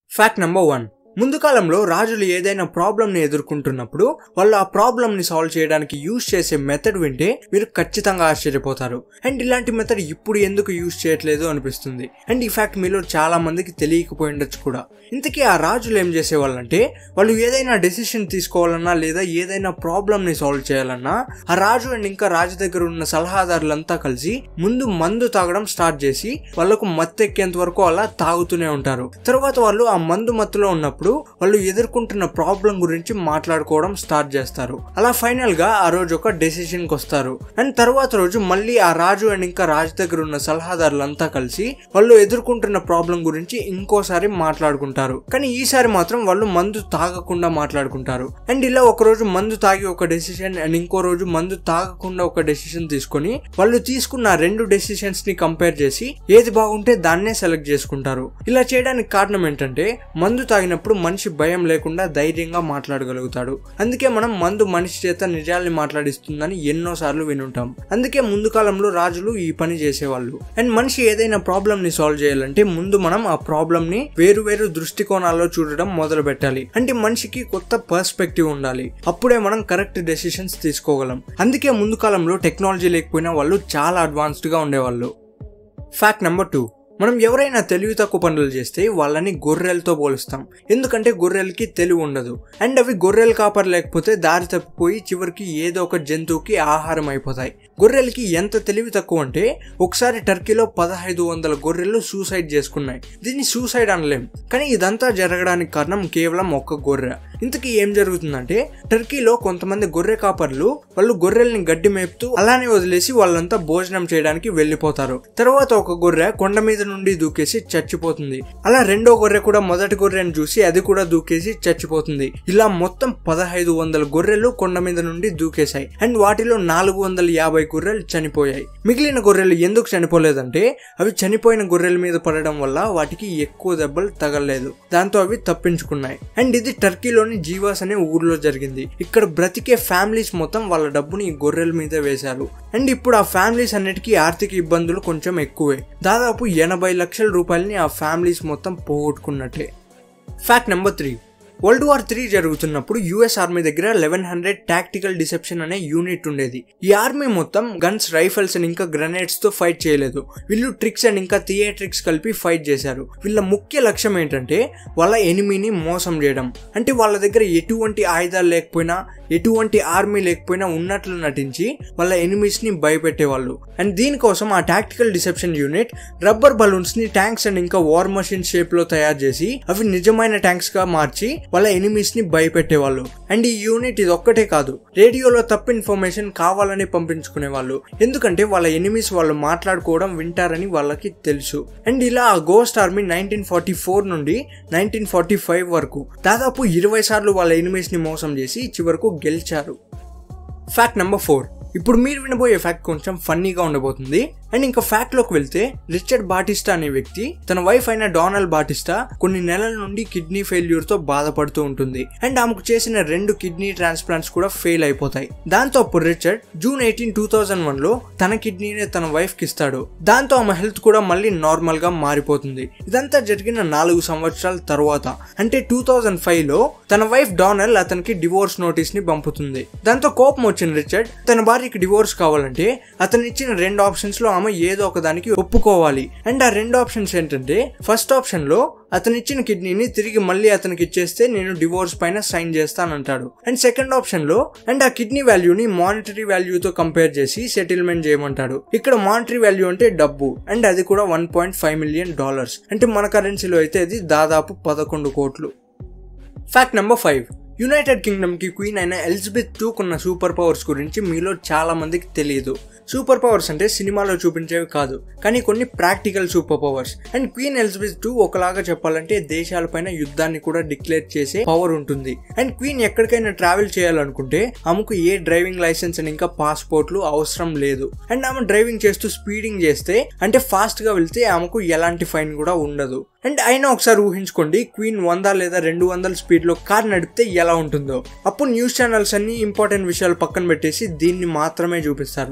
fact number one ముందు కాలంలో రాజులు ఏదైనా ప్రాబ్లమ్ని ఎదుర్కొంటున్నప్పుడు వాళ్ళు ఆ ప్రాబ్లమ్ని సాల్వ్ చేయడానికి యూజ్ చేసే మెథడ్ వింటే మీరు ఖచ్చితంగా ఆశ్చర్యపోతారు అండ్ ఇలాంటి మెథడ్ ఇప్పుడు ఎందుకు యూజ్ చేయట్లేదు అనిపిస్తుంది అండ్ ఈ ఫ్యాక్ట్ మీలో చాలా మందికి తెలియకపోయి ఉండొచ్చు కూడా ఇంతకీ ఆ రాజులు ఏం చేసేవాళ్ళంటే వాళ్ళు ఏదైనా డెసిషన్ తీసుకోవాలన్నా లేదా ఏదైనా ప్రాబ్లమ్ని సాల్వ్ చేయాలన్నా ఆ రాజు అండ్ ఇంకా రాజు దగ్గర ఉన్న సలహాదారులంతా కలిసి ముందు మందు తాగడం స్టార్ట్ చేసి వాళ్ళకు మత్తెక్కేంత వరకు అలా తాగుతూనే ఉంటారు తర్వాత వాళ్ళు ఆ మందు మత్తులో ఉన్నప్పుడు వాళ్ళు ఎదుర్కొంటున్న ప్రాబ్లం గురించి మాట్లాడుకోవడం స్టార్ట్ చేస్తారు అలా ఫైనల్ గా ఆ రోజు ఒక డెసిషన్ కి వస్తారు అండ్ తర్వాత రోజు మళ్ళీ ఆ రాజు అండ్ ఇంకా రాజు దగ్గర ఉన్న సలహాదారులంతా కలిసి వాళ్ళు ఎదుర్కొంటున్న ప్రాబ్లం గురించి ఇంకోసారి మాట్లాడుకుంటారు కానీ ఈసారి మాత్రం వాళ్ళు మందు తాగకుండా మాట్లాడుకుంటారు అండ్ ఇలా ఒక రోజు మందు తాగి ఒక డెసిషన్ అండ్ ఇంకో రోజు మందు తాగకుండా ఒక డెసిషన్ తీసుకొని వాళ్ళు తీసుకున్న రెండు డెసిషన్స్ ని కంపేర్ చేసి ఏది బాగుంటే దాన్నే సెలెక్ట్ చేసుకుంటారు ఇలా చేయడానికి కారణం ఏంటంటే మందు తాగినప్పుడు మనిషి భయం లేకుండా ధైర్యంగా మాట్లాడగలుగుతాడు అందుకే మనం మందు మనిషి చేత నిజాల్ని మాట్లాడిస్తుందని ఎన్నో సార్లు వినుంటాం అందుకే ముందు కాలంలో రాజులు ఈ పని చేసేవాళ్ళు అండ్ మనిషి ఏదైనా ప్రాబ్లమ్ ని సాల్వ్ చేయాలంటే ముందు మనం ఆ ప్రాబ్లమ్ ని వేరు వేరు దృష్టికోణాల్లో చూడడం మొదలు పెట్టాలి అంటే మనిషికి కొత్త పర్స్పెక్టివ్ ఉండాలి అప్పుడే మనం కరెక్ట్ డెసిషన్స్ తీసుకోగలం అందుకే ముందు కాలంలో టెక్నాలజీ లేకపోయినా వాళ్ళు చాలా అడ్వాన్స్డ్ గా ఉండేవాళ్ళు ఫ్యాక్ట్ నెంబర్ టూ మనం ఎవరైనా తెలివి తక్కువ పనులు చేస్తే వాళ్ళని గొర్రెలతో పోలుస్తాం ఎందుకంటే గొర్రెలకి తెలివి ఉండదు అండ్ అవి గొర్రెలు కాపర్ లేకపోతే దారి తప్పిపోయి చివరికి ఏదో ఒక జంతువుకి ఆహారం అయిపోతాయి గొర్రెలకి ఎంత తెలివి తక్కువ అంటే ఒకసారి టర్కీలో పదహైదు వందల గొర్రెలు సూసైడ్ చేసుకున్నాయి దీన్ని సూసైడ్ అనలేం కానీ ఇదంతా జరగడానికి కారణం కేవలం ఒక్క గొర్రె ఇంతకీ ఏం జరుగుతుందంటే టర్కీలో కొంతమంది గొర్రె కాపర్లు వాళ్ళు గొర్రెల్ని గడ్డి మేపుతూ అలానే వదిలేసి వాళ్ళంతా భోజనం చేయడానికి వెళ్ళిపోతారు తర్వాత ఒక గొర్రె కొండ మీద నుండి దూకేసి చచ్చిపోతుంది అలా రెండో గొర్రె కూడా మొదటి గొర్రెను చూసి అది కూడా దూకేసి చచ్చిపోతుంది ఇలా మొత్తం పదహైదు వందల గొర్రెలు కొండ మీద నుండి దూకేశాయి అండ్ వాటిలో నాలుగు వందల యాభై గొర్రెలు చనిపోయాయి మిగిలిన గొర్రెలు ఎందుకు చనిపోలేదంటే అవి చనిపోయిన గొర్రెల మీద పడడం వల్ల వాటికి ఎక్కువ దెబ్బలు తగలలేదు దాంతో అవి తప్పించుకున్నాయి అండ్ ఇది టర్కీలోని జీవాస్ అనే ఊర్లో జరిగింది ఇక్కడ బ్రతికే ఫ్యామిలీస్ మొత్తం వాళ్ళ డబ్బుని ఈ గొర్రెల మీద వేశారు అండ్ ఇప్పుడు ఆ ఫ్యామిలీస్ అన్నిటికీ ఆర్థిక ఇబ్బందులు కొంచెం ఎక్కువే దాదాపు ఎనభై లక్షల రూపాయలని ఆ ఫ్యామిలీస్ మొత్తం పోగొట్టుకున్నట్టే fact number three world war three జరుగుతున్నప్పుడు యుఎస్ ఆర్మీ దగ్గర లెవెన్ హండ్రెడ్ టాక్టికల్ డిసెప్షన్ అనే యూనిట్ ఉండేది ఈ ఆర్మీ మొత్తం గన్స్ రైఫల్స్ అండ్ ఇంకా గ్రనేడ్స్ తో ఫైట్ చేయలేదు వీళ్ళు ట్రిక్స్ అండ్ ఇంకా థియేట్రిక్స్ కలిపి ఫైట్ చేశారు వీళ్ళ ముఖ్య లక్ష్యం ఏంటంటే వాళ్ళ ఎనిమిని మోసం చేయడం అంటే వాళ్ళ దగ్గర ఎటువంటి ఆయుధాలు లేకపోయినా ఎటువంటి ఆర్మీ లేకపోయినా ఉన్నట్లు నటించి వాళ్ళ ఎనిమీస్ ని భయపెట్టేవాళ్ళు అండ్ దీనికోసం ఆ tactical deception unit rubber balloons ని ట్యాంక్స్ అండ్ ఇంకా వార్ మషిన్ షేప్ లో తయారు చేసి అవి నిజమైన ట్యాంక్స్ గా మార్చి వాళ్ళ ఎనిమీస్ ని భయపెట్టేవాళ్ళు అండ్ ఈ యూనిట్ ఇది ఒక్కటే కాదు రేడియోలో తప్పు ఇన్ఫర్మేషన్ కావాలని పంపించుకునే వాళ్ళు ఎందుకంటే వాళ్ళ ఎనిమీస్ వాళ్ళు మాట్లాడుకోవడం వింటారని వాళ్ళకి తెలుసు అండ్ ఇలా ఆ ghost army nineteen forty four నుండి నైన్టీన్ ఫార్టీ ఫైవ్ వరకు దాదాపు ఇరవై సార్లు వాళ్ళ ఎనిమీస్ ని మోసం చేసి చివరకు గెలిచారు ఫ్యాక్ట్ నెంబర్ ఫోర్ ఇప్పుడు మీరు వినబోయే ఫ్యాక్ట్ కొంచెం ఫన్నీగా ఉండబోతుంది అండ్ ఇంకా ఫ్యాక్ట్ లోకి వెళ్తే రిచర్డ్ బాటిస్టా అనే వ్యక్తి తన వైఫ్ అయిన డొనాల్డ్ బాటిస్టా కొన్ని నెలల నుండి కిడ్నీ ఫెయిల్యూర్ తో బాధపడుతూ ఉంటుంది అండ్ ఆమెకు చేసిన రెండు కిడ్నీ ట్రాన్స్ప్లాంట్స్ కూడా ఫెయిల్ అయిపోతాయి దాంతో అప్పుడు Richard June eighteen two thousand one లో తన కిడ్నీని తన వైఫ్ కి ఇస్తాడు దాంతో ఆమె హెల్త్ కూడా మళ్ళీ నార్మల్ గా మారిపోతుంది ఇదంతా జరిగిన నాలుగు సంవత్సరాల తర్వాత అంటే టూ థౌజండ్ ఫైవ్ లో తన వైఫ్ డొనాల్డ్ అతనికి డివోర్స్ నోటీస్ ని పంపుతుంది దాంతో కోపం వచ్చిన రిచర్డ్ తన భార్యకి డివోర్స్ కావాలంటే అతను ఇచ్చిన రెండు ఆప్షన్స్ లో ఆమె ఏదో ఒక దానికి ఒప్పుకోవాలి అండ్ ఆ రెండు ఆప్షన్స్ ఏంటంటే ఫస్ట్ ఆప్షన్ లో అతను ఇచ్చిన కిడ్నీని తిరిగి మళ్ళీ అతనికి ఇచ్చేస్తే నేను డివోర్స్ పైన సైన్ చేస్తానంటాడు అండ్ సెకండ్ ఆప్షన్ లో అండ్ ఆ కిడ్నీ వాల్యూని మానిటరీ వాల్యూతో కంపేర్ చేసి సెటిల్మెంట్ చేయమంటాడు ఇక్కడ మానిటరీ వాల్యూ అంటే డబ్బు అండ్ అది కూడా one point five million dollars అంటే మన కరెన్సీలో అయితే అది దాదాపు పదకొండు కోట్లు fact number five United Kingdom కి క్వీన్ అయిన ఎలిజబెత్ టూ కొన్న సూపర్ పవర్స్ గురించి మీలో చాలా మందికి తెలియదు సూపర్ పవర్స్ అంటే సినిమాలో చూపించేవి కాదు కానీ కొన్ని practical superpowers and queen Elizabeth two ఒకలాగా చెప్పాలంటే దేశాలపైన యుద్ధాన్ని కూడా డిక్లేర్ చేసే పవర్ ఉంటుంది అండ్ క్వీన్ ఎక్కడికైనా ట్రావెల్ చేయాలనుకుంటే ఆమెకు ఏ డ్రైవింగ్ లైసెన్స్ అండ్ ఇంకా పాస్పోర్ట్లు అవసరం లేదు అండ్ ఆమె డ్రైవింగ్ చేస్తూ స్పీడింగ్ చేస్తే అంటే ఫాస్ట్ గా వెళ్తే ఆమెకు ఎలాంటి ఫైన్ కూడా ఉండదు అండ్ అయినా ఒకసారి ఊహించుకోండి క్వీన్ వంద లేదా రెండు వందల స్పీడ్ లో కార్ నడిపితే ఎలా ఉంటుందో అప్పుడు న్యూస్ ఛానల్స్ అన్ని ఇంపార్టెంట్ విషయాలు పక్కన పెట్టేసి దీన్ని మాత్రమే చూపిస్తారు అండ్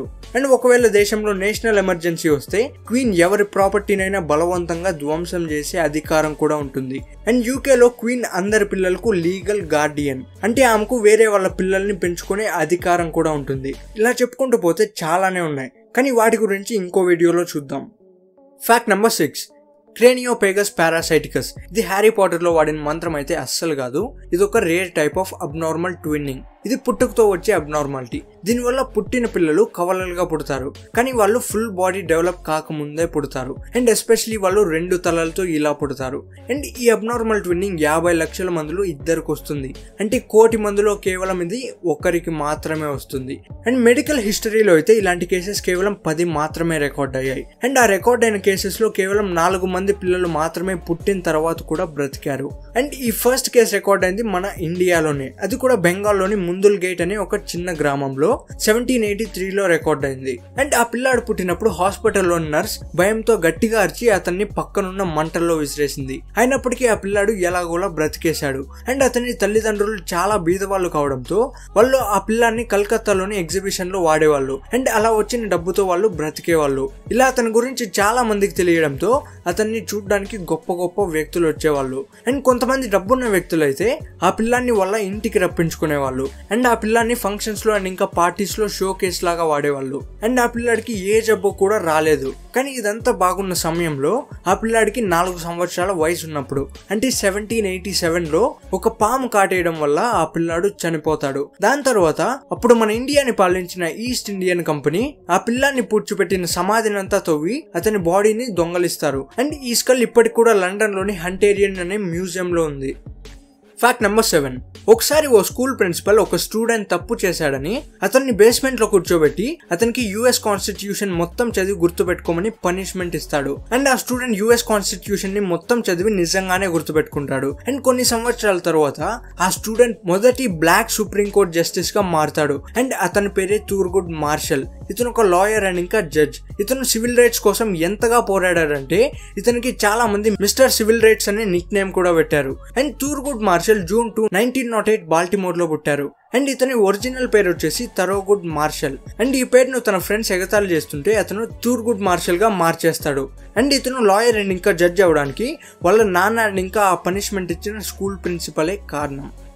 అండ్ ఒకవేళ దేశంలో నేషనల్ ఎమర్జెన్సీ వస్తే క్వీన్ ఎవరి ప్రాపర్టీనైనా బలవంతంగా ధ్వంసం చేసే అధికారం కూడా ఉంటుంది అండ్ యూకేలో క్వీన్ అందరి పిల్లలకు లీగల్ గార్డియన్ అంటే ఆమెకు వేరే వాళ్ళ పిల్లల్ని పెంచుకునే అధికారం కూడా ఉంటుంది ఇలా చెప్పుకుంటూ పోతే చాలానే ఉన్నాయి కానీ వాటి గురించి ఇంకో వీడియోలో చూద్దాం fact number six craniopagus parasiticus ఇది హ్యారీ పాటర్లో వాడిన మంత్రం అయితే అస్సలు కాదు ఇది ఒక rare type of abnormal twinning ఇది పుట్టుకతో వచ్చే అబ్నార్మాలిటీ దీనివల్ల పుట్టిన పిల్లలు కవలలుగా పుడతారు కానీ వాళ్ళు ఫుల్ బాడీ డెవలప్ కాకముందే పుడతారు అండ్ ఎస్పెషలీ వాళ్ళు రెండు తలలతో ఇలా పుడతారు అండ్ ఈ అబ్నార్మల్ ట్విన్నింగ్ యాభై లక్షల మందిలో ఇద్దరికి వస్తుంది అంటే కోటి మందిలో కేవలం ఇది ఒక్కరికి మాత్రమే వస్తుంది అండ్ మెడికల్ హిస్టరీలో అయితే ఇలాంటి కేసెస్ కేవలం పది మాత్రమే రికార్డ్ అయ్యాయి అండ్ ఆ రికార్డ్ అయిన కేసెస్ లో కేవలం నాలుగు మంది పిల్లలు మాత్రమే పుట్టిన తర్వాత కూడా బ్రతికారు అండ్ ఈ ఫస్ట్ కేసు రికార్డ్ అయింది మన ఇండియాలోనే అది కూడా బెంగాల్లోని ముందుల్ గేట్ అనే ఒక చిన్న గ్రామంలో సెవెంటీన్ ఎయిటీ త్రీలో రికార్డ్ అయింది అండ్ ఆ పిల్లాడు పుట్టినప్పుడు హాస్పిటల్లోని నర్స్ భయంతో గట్టిగా అరిచి అతన్ని పక్కనున్న మంటల్లో విసిరేసింది అయినప్పటికీ ఆ పిల్లాడు ఎలాగోలా బ్రతికేశాడు అండ్ అతని తల్లిదండ్రులు చాలా బీదవాళ్ళు కావడంతో వాళ్ళు ఆ పిల్లాన్ని కలకత్తాలోని ఎగ్జిబిషన్ లో వాడేవాళ్ళు అండ్ అలా వచ్చిన డబ్బుతో వాళ్ళు బ్రతికేవాళ్ళు ఇలా అతని గురించి చాలా మందికి తెలియడంతో అతన్ని చూడడానికి గొప్ప గొప్ప వ్యక్తులు వచ్చేవాళ్ళు అండ్ కొంతమంది డబ్బున్న వ్యక్తులు అయితే ఆ పిల్లాన్ని వాళ్ళ ఇంటికి రప్పించుకునేవాళ్ళు అండ్ ఆ పిల్లాన్ని ఫంక్షన్స్ లో అండ్ ఇంకా పార్టీస్ లో షో కేస్ లాగా వాడేవాళ్ళు అండ్ ఆ పిల్లాడికి ఏ జబ్బు కూడా రాలేదు కానీ ఇదంతా బాగున్న సమయంలో ఆ పిల్లాడికి నాలుగు సంవత్సరాల వయసు ఉన్నప్పుడు అంటే సెవెంటీన్ ఎయిటీ సెవెన్ లో ఒక పాము కాటేయడం వల్ల ఆ పిల్లాడు చనిపోతాడు దాని తర్వాత అప్పుడు మన ఇండియాని పాలించిన ఈస్ట్ ఇండియన్ కంపెనీ ఆ పిల్లాన్ని పూడ్చిపెట్టిన సమాధినంతా తవ్వి అతని బాడీని దొంగలిస్తారు అండ్ ఈ స్కల్ ఇప్పటికి కూడా లండన్ లోని హంటేరియన్ అనే మ్యూజియం లో ఉంది ఫ్యాక్ట్ నెంబర్ సెవెన్ ఒకసారి ఓ స్కూల్ ప్రిన్సిపల్ ఒక స్టూడెంట్ తప్పు చేశాడని అతన్ని బేస్మెంట్ లో కూర్చోబెట్టి అతనికి యుఎస్ కాన్స్టిట్యూషన్ మొత్తం చదివి గుర్తుపెట్టుకోమని పనిష్మెంట్ ఇస్తాడు అండ్ ఆ స్టూడెంట్ యుఎస్ కాన్స్టిట్యూషన్ ని మొత్తం చదివి నిజంగానే గుర్తుపెట్టుకుంటాడు అండ్ కొన్ని సంవత్సరాల తర్వాత ఆ స్టూడెంట్ మొదటి బ్లాక్ సుప్రీం కోర్ట్ జస్టిస్ గా మారుతాడు అండ్ అతని పేరే తూర్గుడ్ మార్షల్ ఇతను ఒక లాయర్ అండ్ ఇంకా జడ్జ్ ఇతను సివిల్ రైట్స్ కోసం ఎంతగా పోరాడాడంటే ఇతనికి చాలా మంది మిస్టర్ సివిల్ రైట్స్ అనే నిక్ నేమ్ కూడా పెట్టారు and Thurgood Marshall June two nineteen nought eight Baltimore లో పుట్టారు అండ్ ఇతని ఒరిజినల్ పేరు వచ్చేసి తరోగుడ్ మార్షల్ అండ్ ఈ పేరును తన ఫ్రెండ్స్ ఎగతాళి చేస్తుంటే అతను తూర్గుడ్ మార్షల్ గా మార్చేస్తాడు అండ్ ఇతను లాయర్ అండ్ ఇంకా జడ్జ్ అవడానికి వాళ్ళ నాన్న అండ్ ఇంకా ఆ పనిష్మెంట్ ఇచ్చిన స్కూల్ ప్రిన్సిపలే కారణం